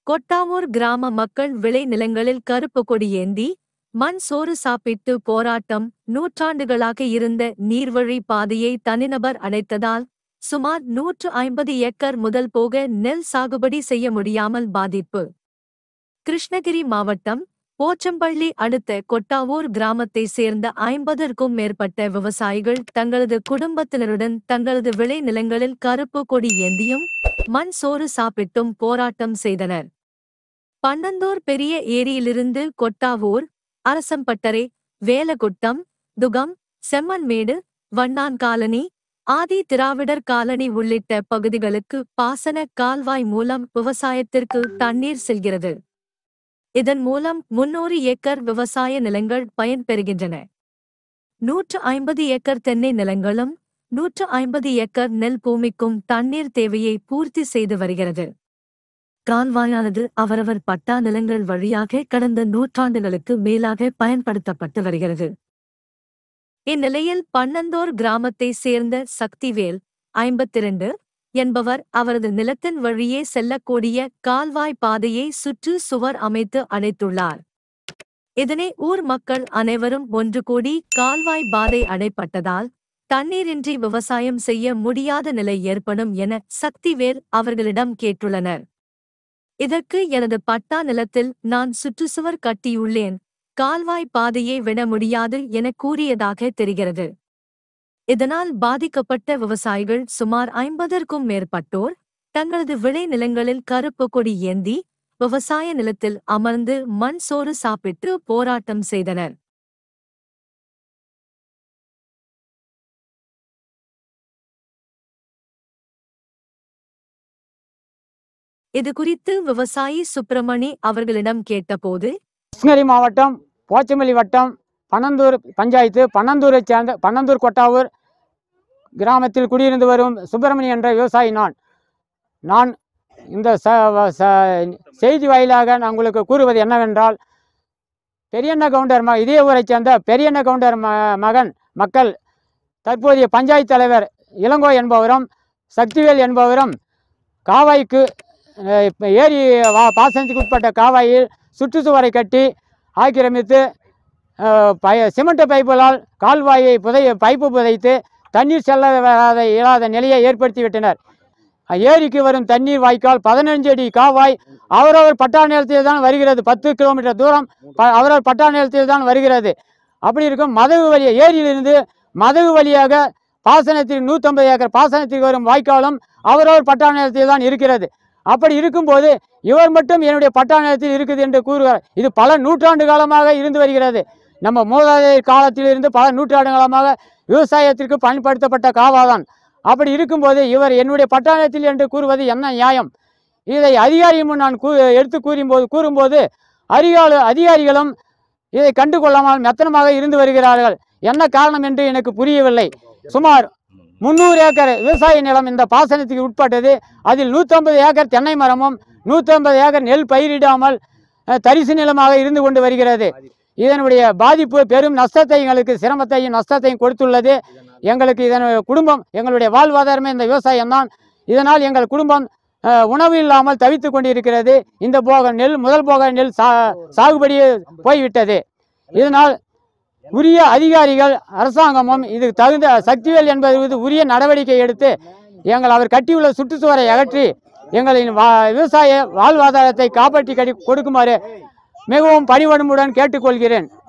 கொட்டாவூர் கிராம மக்கள் விளை நிலங்களில் கருப்பு கொடி ஏந்தி மண் சோறு சாப்பிட்டு போராட்டம் நூற்றாண்டுகளாக இருந்த நீர்வழி பாதையை தனிநபர் அடைத்ததால் சுமார் நூற்று ஐம்பது ஏக்கர் முதல் போக நெல் சாகுபடி செய்ய முடியாமல் பாதிப்பு கிருஷ்ணகிரி மாவட்டம் போச்சம்பள்ளி அடுத்த கொட்டாவூர் கிராமத்தைச் சேர்ந்த ஐம்பதற்கும் மேற்பட்ட விவசாயிகள் தங்களது குடும்பத்தினருடன் தங்களது விளை நிலங்களில் கருப்பு கொடி ஏந்தியும் மண் சோறு சாப்பிட்டும் போராட்டம் செய்தனர் பன்னந்தூர் பெரிய ஏரியிலிருந்து கொட்டாவூர் அரசம்பட்டறை வேலகுட்டம் துகம் செம்மன்மேடு வண்ணான் காலனி ஆதி திராவிடர் காலனி உள்ளிட்ட பகுதிகளுக்கு பாசன கால்வாய் மூலம் விவசாயத்திற்கு தண்ணீர் செல்கிறது இதன் மூலம் முன்னூறு ஏக்கர் விவசாய நிலங்கள் பயன்பெறுகின்றன நூற்று ஐம்பது ஏக்கர் தென்னை நிலங்களும் நூற்று ஐம்பது ஏக்கர் நெல் பூமிக்கும் தண்ணீர் தேவையை பூர்த்தி செய்து வருகிறது கால்வாயானது அவரவர் பட்டா நிலங்கள் வழியாக கடந்த நூற்றாண்டுகளுக்கு மேலாக பயன்படுத்தப்பட்டு வருகிறது இந்நிலையில் பன்னந்தோர் கிராமத்தைச் சேர்ந்த சக்திவேல் ஐம்பத்திரண்டு என்பவர் அவரது நிலத்தின் வழியே செல்லக்கூடிய கால்வாய் பாதையை சுற்று சுவர் அமைத்து அடைத்துள்ளார் இதனை ஊர் மக்கள் அனைவரும் ஒன்று கூடி கால்வாய் பாதை அடைப்பட்டதால் தண்ணீரின்றி விவசாயம் செய்ய முடியாத நிலை ஏற்படும் என சக்திவேல் அவர்களிடம் கேட்டுள்ளனர் இதற்கு எனது பட்டா நிலத்தில் நான் சுற்றுச்சுவர் கட்டியுள்ளேன் கால்வாய் பாதையை விட முடியாது என கூறியதாக தெரிகிறது இதனால் பாதிக்கப்பட்ட விவசாயிகள் சுமார் ஐம்பதற்கும் மேற்பட்டோர் தங்களது விளை நிலங்களில் கருப்பு கொடி ஏந்தி விவசாய நிலத்தில் அமர்ந்து மண் சோறு சாப்பிட்டு போராட்டம் செய்தனர் இது குறித்து விவசாயி சுப்பிரமணி அவர்களிடம் கேட்டபோது கிருஷ்ணகிரி மாவட்டம் போச்சமல்லி வட்டம் பனந்தூர் பஞ்சாயத்து பனந்தூரை சேர்ந்த பனந்தூர் கொட்டாவூர் கிராமத்தில் குடியிருந்து வரும் சுப்பிரமணி என்ற விவசாயி நான் நான் இந்த ச வ- ச- செய்தி வாயிலாக நான் உங்களுக்கு கூறுவது என்னவென்றால் பெரியண்ண கவுண்டர் ம இதே ஊரைச் சேர்ந்த பெரியண்ண கவுண்டர் ம மகன் மக்கள் தற்போதைய பஞ்சாயத்து தலைவர் இளங்கோ என்பவரும் சக்திவேல் என்பவரும் காவாய்க்கு அஹ், இப்ப ஏரி வா பாசனத்துக்கு உட்பட்ட காவாயில் சுற்றுச்சுவரை கட்டி ஆக்கிரமித்து அஹ், பய சிமெண்ட் பைப்புகளால் கால்வாயை புதை பைப்பு புதைத்து தண்ணீர் செல்ல வராத இயலாத நிலையை ஏற்படுத்திவிட்டனர் அஹ், ஏரிக்கு வரும் தண்ணீர் வாய்க்கால் பதினஞ்சு அடி காவாய் அவரவர் பட்டா நிலத்தில் தான் வருகிறது பத்து கிலோமீட்டர் தூரம் ப- அவரவர் பட்டா நிலத்தில் தான் வருகிறது அப்படி இருக்கும் மதகு வழி ஏரியிலிருந்து மதகு வழியாக பாசனத்திற்கு நூற்றம்பது ஏக்கர் பாசனத்திற்கு வரும் வாய்க்காலும் அவரவர் பட்டா நிலத்தில் தான் இருக்கிறது அப்படி இருக்கும்போது இவர் மட்டும் என்னுடைய பட்டா நிலத்தில் இருக்குது என்று கூறுகிறார் இது பல நூற்றாண்டு காலமாக இருந்து வருகிறது நம்ம மூதாதையர் காலத்தில் இருந்து பல நூற்றாண்டு காலமாக விவசாயத்திற்கு பயன்படுத்தப்பட்ட காவாதான் அப்படி இருக்கும்போது இவர் என்னுடைய பட்டா நிலத்தில் என்று கூறுவது என்ன நியாயம் இதை அதிகாரி முன் நான் கூ எடுத்து கூறும்போது கூறும்போது அதிகால அதிகாரிகளும் இதை கண்டு கொள்ளாமல் மெத்தனமாக இருந்து வருகிறார்கள் என்ன காரணம் என்று எனக்கு புரியவில்லை சுமார் முந்நூறு ஏக்கர் விவசாய நிலம் இந்த பாசனத்துக்கு உட்பட்டது அதில் நூற்றம்பது ஏக்கர் தென்னை மரமும் நூற்றம்பது ஏக்கர் நெல் பயிரிடாமல் அஹ், தரிசு நிலமாக இருந்து கொண்டு வருகிறது இதனுடைய பாதிப்பு பெரும் நஷ்டத்தை எங்களுக்கு சிரமத்தையும் நஷ்டத்தையும் கொடுத்துள்ளது எங்களுக்கு இதன் குடும்பம் எங்களுடைய வாழ்வாதாரமே இந்த விவசாயம் தான் இதனால் எங்கள் குடும்பம் அஹ், உணவு இல்லாமல் தவித்து கொண்டிருக்கிறது இந்த போக நெல் முதல் போக நெல் சா சாகுபடி போய்விட்டது இதனால் உரிய அதிகாரிகள் அரசாங்கமும் இதுக்கு தகுந்த சக்திவேல் என்பது மீது உரிய நடவடிக்கை எடுத்து எங்கள் அவர் கட்டியுள்ள சுற்றுச்சுவரை அகற்றி எங்களின் வா விவசாய வாழ்வாதாரத்தை காப்பாற்றி கடி கொடுக்குமாறு மிகவும் பணிவன்புடன் கேட்டுக்கொள்கிறேன்